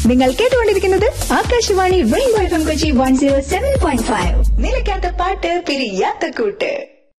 നിങ്ങൾ കേട്ടുകൊണ്ടിരിക്കുന്നത് Akashvani rainbow F Kochi one zero seven point five നിലയ്ക്കാത്ത പാട്ട് പിരിയാത്ത കൂട്ട്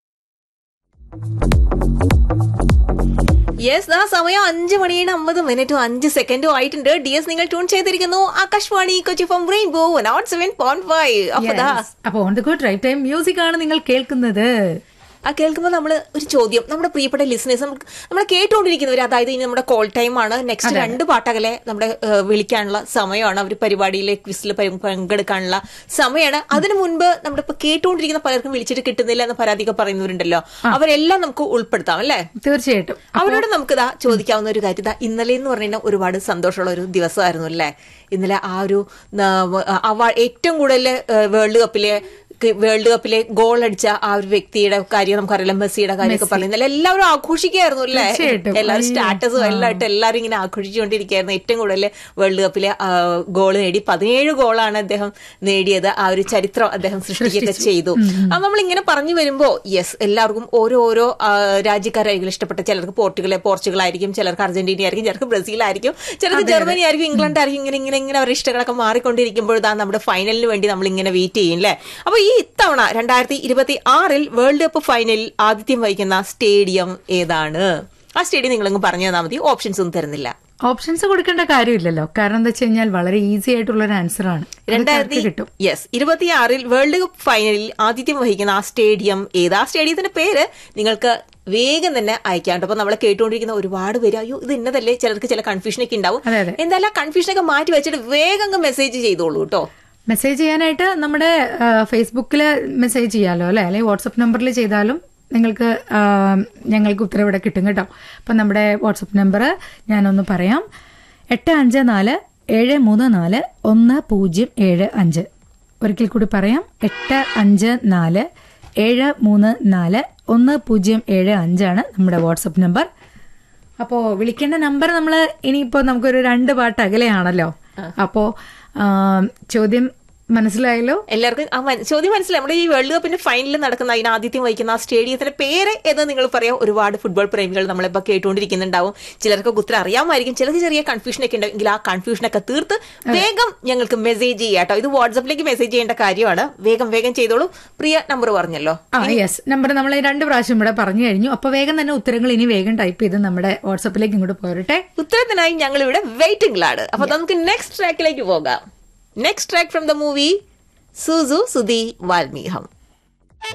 യെസ് ആ സമയം അഞ്ച് മണിയുടെ അമ്പത് മിനിറ്റും അഞ്ച് സെക്കൻഡും ആയിട്ടുണ്ട് ഡി എസ് നിങ്ങൾ ട്യൂൺ ചെയ്തിരിക്കുന്നു Akashvani Kochi from rainbow naught seven point five അപ്പൊ ദാ അപ്പൊ on the good right time music ആണ് നിങ്ങൾ കേൾക്കുന്നത് ആ കേൾക്കുമ്പോൾ നമ്മൾ ഒരു ചോദ്യം നമ്മുടെ പ്രിയപ്പെട്ട ലിസണേഴ്സ് നമുക്ക് നമ്മൾ കേട്ടുകൊണ്ടിരിക്കുന്നവർ അതായത് ഇനി നമ്മുടെ കോൾ ടൈം ആണ് നെക്സ്റ്റ് രണ്ട് പാട്ടകലെ നമ്മുടെ ഏഹ്, വിളിക്കാനുള്ള സമയമാണ് അവർ പരിപാടിയിലെ ക്വിസിൽ പങ്കെടുക്കാനുള്ള സമയമാണ് അതിനു മുൻപ് നമ്മുടെ ഇപ്പൊ കേട്ടുകൊണ്ടിരിക്കുന്ന പലർക്കും വിളിച്ചിട്ട് കിട്ടുന്നില്ല എന്ന് പരാതിയൊക്കെ പറയുന്നവരുണ്ടല്ലോ അവരെല്ലാം നമുക്ക് ഉൾപ്പെടുത്താം അല്ലേ തീർച്ചയായിട്ടും അവരോട് നമുക്ക് ഇതാ ചോദിക്കാവുന്ന ഒരു കാര്യം ഇതാ ഇന്നലെ എന്ന് പറഞ്ഞു കഴിഞ്ഞാൽ ഒരുപാട് സന്തോഷമുള്ള ഒരു ദിവസമായിരുന്നു അല്ലേ ഇന്നലെ ആ ഒരു ന- അവ- ഏറ്റവും കൂടുതൽ വേൾഡ് കപ്പിലെ വേൾഡ് കപ്പിലെ ഗോൾ അടിച്ച ആ ഒരു വ്യക്തിയുടെ കാര്യം നമുക്കറിയാം മെസ്സിയുടെ കാര്യമൊക്കെ പറഞ്ഞു ഇന്നലെ എല്ലാവരും ആഘോഷിക്കായിരുന്നു അല്ലേ തീർച്ചയായിട്ടും. എല്ലാവരും അയ്യോ. സ്റ്റാറ്റസും എല്ലാം ഇട്ട് എല്ലാവരും ഇങ്ങനെ ആഘോഷിച്ചുകൊണ്ടിരിക്കുകയായിരുന്നു ഏറ്റവും കൂടുതൽ വേൾഡ് കപ്പിലെ ഗോൾ നേടി പതിനേഴ് ഗോളാണ് അദ്ദേഹം നേടിയത് ആ ഒരു ചരിത്രം അദ്ദേഹം സൃഷ്ടിക്കുകയൊക്കെ ചെയ്തു അപ്പൊ നമ്മൾ ഇങ്ങനെ പറഞ്ഞു വരുമ്പോ യെസ് എല്ലാവർക്കും ഓരോ ഓരോ ആ, രാജ്യക്കാരായിരിക്കും ഇഷ്ടപ്പെട്ട ചിലർക്ക് പോർട്ടുഗൽ പോർച്ചുഗൽ ആയിരിക്കും ചിലർക്ക് അർജന്റീന ആയിരിക്കും ചിലർക്ക് ബ്രസീൽ ആയിരിക്കും ചിലർക്ക് ജർമ്മനി ആയിരിക്കും ഇംഗ്ലണ്ട് ആയിരിക്കും ഇങ്ങനെ ഇങ്ങനെ ഇങ്ങനെ അവരുടെ ഇഷ്ടങ്ങളൊക്കെ മാറിക്കൊണ്ടിരിക്കുമ്പോൾ ഇതാ നമ്മുടെ ഫൈനലിന് വേണ്ടി നമ്മൾ ഇങ്ങനെ വെയിറ്റ് ചെയ്യും അല്ലേ അപ്പൊ ഈ ഇത്തവണ രണ്ടായിരത്തി ഇരുപത്തി ആറിൽ വേൾഡ് കപ്പ് ഫൈനലിൽ ആതിഥ്യം വഹിക്കുന്ന സ്റ്റേഡിയം ഏതാണ് ആ സ്റ്റേഡിയം നിങ്ങളങ്ങ് പറഞ്ഞു തന്നാൽ മതി ഓപ്ഷൻസ് ഒന്നും തരുന്നില്ല ഓപ്ഷൻസ് കൊടുക്കേണ്ട കാര്യമില്ലല്ലോ കാരണം എന്താ വെച്ച് കഴിഞ്ഞാൽ വളരെ ഈസി ആയിട്ടുള്ള ഒരു ആൻസർ ആണ് അത് രണ്ടായിരത്തി correct കിട്ടും യെസ് ഇരുപത്തിയാറിൽ വേൾഡ് കപ്പ് ഫൈനലിൽ ആതിഥ്യം വഹിക്കുന്ന ആ സ്റ്റേഡിയം ഏത് ആ സ്റ്റേഡിയത്തിന്റെ പേര് നിങ്ങൾക്ക് വേഗം തന്നെ അയക്കാം കേട്ടോ അപ്പൊ നമ്മളെ കേട്ടുകൊണ്ടിരിക്കുന്ന ഒരുപാട് പേര് അയ്യോ ഇത് ഇന്നതല്ലേ ചിലർക്ക് ചില കൺഫ്യൂഷൻ ഒക്കെ ഉണ്ടാവും അതെ, അതെ. എന്തായാലും ആ കൺഫ്യൂഷൻ ഒക്കെ മാറ്റി വെച്ചിട്ട് വേഗം അങ്ങ് മെസ്സേജ് ചെയ്തോളൂ കേട്ടോ മെസ്സേജ് ചെയ്യാനായിട്ട് നമ്മുടെ ഫേസ്ബുക്കിൽ മെസ്സേജ് ചെയ്യാലോ അല്ലെ അല്ലെങ്കിൽ വാട്സപ്പ് നമ്പറിൽ ചെയ്താലും നിങ്ങൾക്ക് ആ, ഞങ്ങൾക്ക് ഉത്തരവിടെ കിട്ടും കേട്ടോ അപ്പം നമ്മുടെ വാട്സപ്പ് നമ്പർ ഞാനൊന്ന് പറയാം എട്ട് അഞ്ച് നാല് ഏഴ് മൂന്ന് നാല് ഒന്ന് പൂജ്യം ഏഴ് അഞ്ച് ഒരിക്കൽ കൂടി പറയാം എട്ട് അഞ്ച് നാല് ഏഴ് മൂന്ന് നാല് ഒന്ന് പൂജ്യം ഏഴ് അഞ്ചാണ് നമ്മുടെ വാട്സപ്പ് നമ്പർ അപ്പോ വിളിക്കേണ്ട നമ്പർ നമ്മൾ ഇനിയിപ്പോ നമുക്കൊരു രണ്ട് പാട്ട് അകലെയാണല്ലോ അപ്പോ ആ, ചോദ്യം മനസ്സിലായല്ലോ എല്ലാവർക്കും ആ മന- ചോദ്യം മനസ്സിലായി നമ്മുടെ ഈ വേൾഡ് കപ്പിന്റെ ഫൈനലിൽ നടക്കുന്ന അതിന് ആതിഥ്യം വഹിക്കുന്ന ആ സ്റ്റേഡിയത്തിന്റെ പേര് എന്ന് നിങ്ങൾ പറയാം ഒരുപാട് ഫുട്ബോൾ പ്രേമികൾ നമ്മളിപ്പോ കേട്ടുകൊണ്ടിരിക്കുന്നുണ്ടാവും ചിലർക്ക് ഉത്തരം അറിയാമായിരിക്കും ചിലർക്ക് ചെറിയ കൺഫ്യൂഷൻ ഒക്കെ ഉണ്ടാവും എങ്കിൽ ആ കൺഫ്യൂഷൻ ഒക്കെ തീർത്ത് വേഗം ഞങ്ങൾക്ക് മെസ്സേജ് ചെയ്യാം കേട്ടോ ഇത് വാട്സപ്പിലേക്ക് മെസ്സേജ് ചെയ്യേണ്ട കാര്യമാണ് വേഗം വേഗം ചെയ്തോളൂ പ്രിയ നമ്പർ പറഞ്ഞല്ലോ ആ യെസ് നമ്പർ നമ്മൾ രണ്ട് പ്രാവശ്യം ഇവിടെ പറഞ്ഞു കഴിഞ്ഞു അപ്പൊ വേഗം തന്നെ ഉത്തരങ്ങൾ ഇനി വേഗം ടൈപ്പ് ചെയ്ത് നമ്മുടെ വാട്സപ്പിലേക്ക് ഇങ്ങോട്ട് പോരട്ടെ ഉത്തരത്തിനായി ഞങ്ങൾ ഇവിടെ വെയിറ്റിംഗിലാണ് അപ്പൊ നമുക്ക് നെക്സ്റ്റ് ട്രാക്കിലേക്ക് പോകാം next track from the movie Susu Sudhi വാൽമീഹം